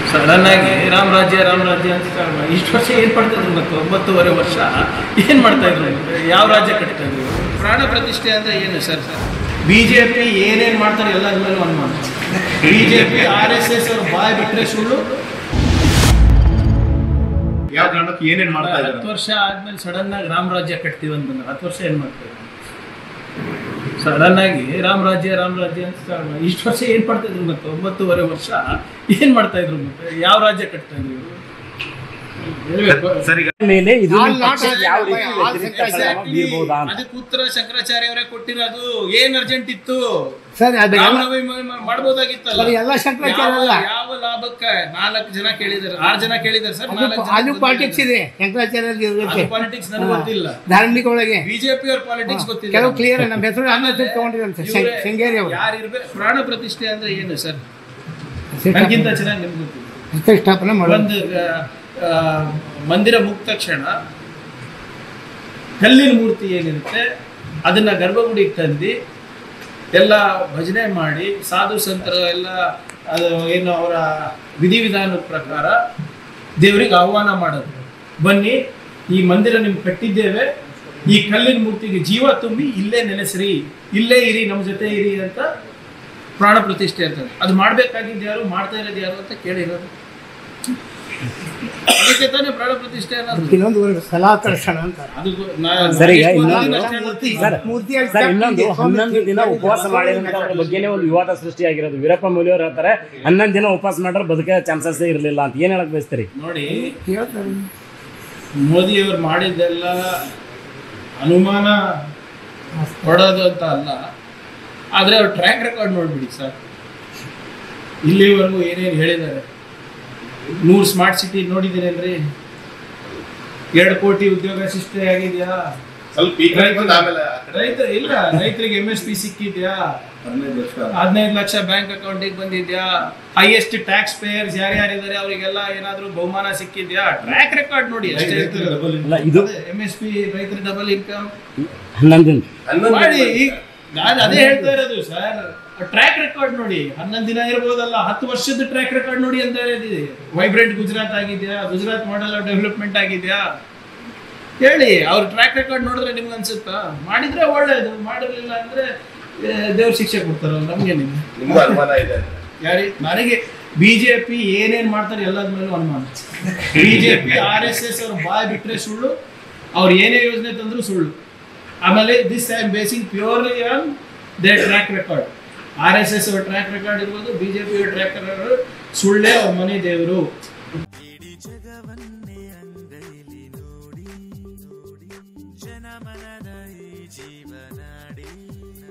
Sudden ಆಗಿ ರಾಮ್ ರಾಜ್ಯ ರಾಮ್ ರಾಜ್ಯ ಅಂತ start ಮಾಡಿ ಇಷ್ಟು ವರ್ಷ ಏನು ಮಾಡ್ತಾ ಇದ್ರು ಮತ್ತು ಒಂಬತ್ತುವರೆ ವರ್ಷ ಏನು ಮಾಡ್ತಾ ಇದ್ರು ಯಾವ ರಾಜ್ಯ ಕಟ್ತಾ ಇದ್ರು ಪ್ರಾಣ ಪ್ರತಿಷ್ಠೆ ಅಂದರೆ ಏನು ಸರ್ ಬಿ ಜೆ ಪಿ ಏನೇನು ಮಾಡ್ತಾರೆ ಎಲ್ಲದ ಮೇಲೂ ಅನುಮಾನ B J P R S S ಅವ್ರು ಬಾಯ್ ಬಿಟ್ಟರೆ ಸುಳ್ಳು ಯಾವ ಕಾರಣಕ್ಕೆ ಏನೇನ್ ಮಾಡ್ತಾ ಹತ್ತು ಇದ್ದಾರೆ ವರ್ಷ ಆದ್ಮೇಲೆ ಸಡನ್ ಆಗಿ ರಾಮ್ ರಾಜ್ಯ ಕಟ್ತೀವಿ ಅಂತಂದ್ರೆ ಹತ್ತು ವರ್ಷ ಏನು ಮಾಡ್ತಾರೆ ಸಡನ್ ಆಗಿ ರಾಮ್ ರಾಜ್ಯ ರಾಮ್ ರಾಜ್ಯ ಅಂತ start ಮಾಡಿ ಇಷ್ಟು ವರ್ಷ ಏನು ಮಾಡ್ತಾ ಇದ್ರು ಮತ್ತೆ ಒಂಬತ್ತುವರೆ ವರ್ಷ ಏನು ಮಾಡ್ತಾ ಇದ್ರು ಮತ್ತೆ ಯಾವ ರಾಜ್ಯ ಕಟ್ತಾ ಇದ್ರು ಇವ್ರು? ಹೇಳ್ಬೇಕು. ಸರ್ ಈಗ ಮೇಲೆ ಇದು All ನಿಮ್ಮ not ಪಕ್ಷಕ್ಕೆ ಯಾವ ರೀತಿ all ವ್ಯತಿರಿಕ್ತ ಪರಿಣಾಮ ಬೀರ್ಬೋದಾ ಅಂತ ಅದಕ್ಕೆ ಉತ್ತರ ಶಂಕರಾಚಾರ್ಯ ಅವರೇ ಕೊಟ್ಟಿರೋದು ಏನ್ ಅರ್ಜೆಂಟ್ ಇತ್ತು ಸರ್ ಅದು ಎಲ್ಲ- ರಾಮನವಮಿ ಮ- ಮಾಡ್ಬೋದಾಗಿತ್ತಲ್ಲ ಅದು ಎಲ್ಲ ಶಂಕರಾಚಾರ್ಯ ಅಲ್ಲ. ಯಾವ- ಯಾವ ಲಾಭಕ್ಕೆ ನಾಲ್ಕು ಜನ ಕೇಳಿದಾರೆ ಆರು ಜನ ಕೇಳಿದಾರೆ ಸರ್ ಅದು ಅದು ಪಾಲಿಟಿಕ್ಸ್ ಇದೆ ಶಂಕರಾಚಾರ್ಯ ಇರುತ್ತೆ ಪಾಲಿಟಿಕ್ಸ್ ನನಗೆ ಗೊತ್ತಿಲ್ಲ ಧಾರ್ಮಿಕ ಒಳಗೆ ಬಿಜೆಪಿ ಅವ್ರ ಪಾಲಿಟಿಕ್ಸ್ ಗೊತ್ತಿಲ್ಲ ಕೆಲವು ಕ್ಲಿಯರ್ ನಮ್ಮ ಹೆಸರು ಅನ್ನ ಹೆಸರು ತಗೊಂಡಿರಂತೆ ಇವ್ರೇ- ಶೃಂಗೇರಿ ಅವರು ಯಾರು ಇರ್ಬೇಕು ಪ್ರಾಣ ಪ್ರತಿಷ್ಠೆ ಅಂದ್ರೆ ಏನು ಸರ್ ನನಗಿಂತ ಚೆನ್ನಾಗಿ ನಿಮ್ಗೆ ಗೊತ್ತಿಲ್ಲ ಪ್ರತಿಷ್ಠಾಪನೆ ಮಾಡೋದು ಒಂದು ಆ, ಆ, ಮಂದಿರ ಮುಗಿದ ತಕ್ಷಣ ಕಲ್ಲಿನ ಮೂರ್ತಿ ಏನಿರುತ್ತೆ ಅದನ್ನ ಗರ್ಭಗುಡಿಗೆ ತಂದು ಎಲ್ಲ ಭಜನೆ ಮಾಡಿ ಸಾಧು ಸಂತರ ಎಲ್ಲ ಅದು ಏನು ಅವರ ವಿಧಿವಿಧಾನದ ಪ್ರಕಾರ ದೇವರಿಗೆ ಆಹ್ವಾನ ಮಾಡೋದು ಬನ್ನಿ ಈ ಮಂದಿರ ನಿಮ್ಗೆ ಕಟ್ಟಿದ್ದೇವೆ ಈ ಕಲ್ಲಿನ ಮೂರ್ತಿಗೆ ಜೀವ ತುಂಬಿ ಇಲ್ಲೇ ನೆಲೆಸ್ರಿ ಇಲ್ಲೇ ಇರಿ ನಮ್ಮ ಜೊತೆ ಇರಿ ಅಂತ ಪ್ರಾಣ ಪ್ರತಿಷ್ಠೆ ಇರ್ತದೆ ಅದು ಮಾಡ್ಬೇಕಾಗಿದ್ದು ಯಾರು ಮಾಡ್ತಾ ಇರೋದು ಯಾರು ಅಂತ ಕೇಳಿರೋದು ಅದಕ್ಕೆ ತಾನೇ ಪ್ರಾಣ ಪ್ರತಿಷ್ಠೆ ಅನ್ನೋದು ಇನ್ನೊಂದು ಒಂದು ಕಲಾಕರ್ಷಣ ಅಂತ ಅದು ನಾ- ಸರ್ ಈಗ ನಾಗೇಶ್ ಇನ್ನೊಂದು ಅಷ್ಟೇ ಮೂರ್ತಿ ಸರ್ ಮೂರ್ತಿಯಾಗಿ ಸರ್ ಇನ್ನೊಂದು ಕಟ್ಟಿಗೆ ಹನ್ನೊಂದು ದಿನ ಸ್ವಾಮಿ ಉಪವಾಸ ಮಾಡಿರೋದ್ರ ಬಗ್ಗೆನೇ ಒಂದು ವಿವಾದ ಸೃಷ್ಟಿಯಾಗಿರೋದು ವೀರಪ್ಪ ಮೊಯ್ಲಿಯವ್ರು ಹೇಳ್ತಾರೆ ಹನ್ನೊಂದು ದಿನ ಉಪವಾಸ ಮಾಡ್ರೆ ಬದುಕ ಚಾನ್ಸಸ್ ಇರಲಿಲ್ಲ ಅಂತ ಏನ್ ಹೇಳಕ್ ಬಯಸ್ತೀರಿ ನೋಡಿ ಹೇಳ್ತಾರೆ. ಮೋದಿಯವರು ಮಾಡಿದ್ದೆಲ್ಲ ಅನುಮಾನ ಕೊಡೋದು ಅಂತ ಅಲ್ಲ ಆದರೆ ಅವ್ರ ಟ್ರ್ಯಾಕ್ ರೆಕಾರ್ಡ್ ನೋಡ್ಬಿಡಿ ಸರ್ ಇಲ್ಲಿವರೆಗೂ ಏನೇನು ಹೇಳಿದ್ದಾರೆ ನೂರು ಸ್ಮಾರ್ಟ್ ಸಿಟಿ ನೋಡಿದ್ದೀರೇನ್ರಿ ಎರಡು ಕೋಟಿ ಉದ್ಯೋಗ ಸೃಷ್ಟಿ ಆಗಿದೆಯಾ ಸ್ವಲ್ಪ ಈ ಕಡೆ ಬಂದು ಆಮೇಲೆ ಆ ಕಡೆ ರೈತ ಇಲ್ಲ ರೈತರಿಗೆ ಎಂ ಎಸ್ ಪಿ ಸಿಕ್ಕಿದ್ಯಾ ಹದಿನೈದು ವರ್ಷ ಹದಿನೈದು ಲಕ್ಷ ಬ್ಯಾಂಕ್ ಅಕೌಂಟಿಗೆ ಬಂದಿದ್ಯಾ ಹೈಯೆಸ್ಟ್ ಟ್ಯಾಕ್ಸ್ ಪೇಯರ್ಸ್ ಯಾರ್ಯಾರಿದ್ದಾರೆ ಅವರಿಗೆಲ್ಲ ಏನಾದರೂ ಬಹುಮಾನ ಸಿಕ್ಕಿದ್ಯಾ ಟ್ರ್ಯಾಕ್ ರೆಕಾರ್ಡ್ ನೋಡಿ ಅಷ್ಟೇ ಅಲ್ಲ ಇದು ಎಂ ಎಸ್ ಪಿ ರೈತರ ಡಬಲ್ ಇನ್ಕಮ್ ಹನ್ನೊಂದು ದಿನ ಹನ್ನೊಂದು ಮಾಡಿ ಈಗ ನಾನು ಅದೇ ಹೇಳ್ತಾ ಇರೋದು ಸರ್ ಟ್ರ್ಯಾಕ್ ರೆಕಾರ್ಡ್ ನೋಡಿ ಹನ್ನೊಂದು ದಿನ ಇರ್ಬೋದಲ್ಲ ಹತ್ತು ವರ್ಷದ ಟ್ರ್ಯಾಕ್ ರೆಕಾರ್ಡ್ ನೋಡಿ ಅಂತ ಹೇಳಿದೆ ವೈಬ್ರೆಂಟ್ ಗುಜರಾತ್ ಆಗಿದೆಯಾ ಗುಜರಾತ್ ಮಾಡೆಲ್ ಡೆವಲಪ್ಮೆಂಟ್ ಆಗಿದೆಯಾ ಹೇಳಿ ಅವ್ರ ಟ್ರ್ಯಾಕ್ ರೆಕಾರ್ಡ್ ನೋಡಿದ್ರೆ ನಿಮ್ಗೆ ಅನ್ಸುತ್ತಾ ಮಾಡಿದ್ರೆ ಒಳ್ಳೇದು ಮಾಡಿರ್ಲಿಲ್ಲ ಅಂದ್ರೆ ದೇವ್ರ ಶಿಕ್ಷೆ ಕೊಡ್ತಾರಲ್ಲ ನಮ್ಗೇನಿದೆ ನಿಮ್ಗೂ ಅನುಮಾನ ಇದೆ ಯಾರಿ ನನಗೆ ಬಿಜೆಪಿ ಏನೇನ್ ಮಾಡ್ತಾರೆ ಎಲ್ಲದ ಮೇಲೂ ಅನುಮಾನ ಬಿಜೆಪಿ ಆರ್ ಎಸ್ ಎಸ್ ಅವ್ರ ಬಾಯ್ ಬಿಟ್ರೆ ಸುಳ್ಳು ಅವ್ರು ಏನೇ ಯೋಜನೆ ತಂದ್ರು ಸುಳ್ಳು ಆಮೇಲೆ this I am basing purely on the track record R S S ಅವ್ರ ಟ್ರ್ಯಾಕ್ ರೆಕಾರ್ಡ್ ಇರ್ಬೋದು ಬಿಜೆಪಿ ಅವ್ರ ಟ್ರ್ಯಾಕ್ ರೆಕಾರ್ಡ್ ಸುಳ್ಳೇ ಅವ್ರ ಮನೆ ದೇವರು ಇಡೀ ಜಗವನ್ನೇ ಅಂಗೈಲಿ ನೋಡಿ ನೋಡಿ ಜನಮನದ ಈ ಜೀವನಾಡಿ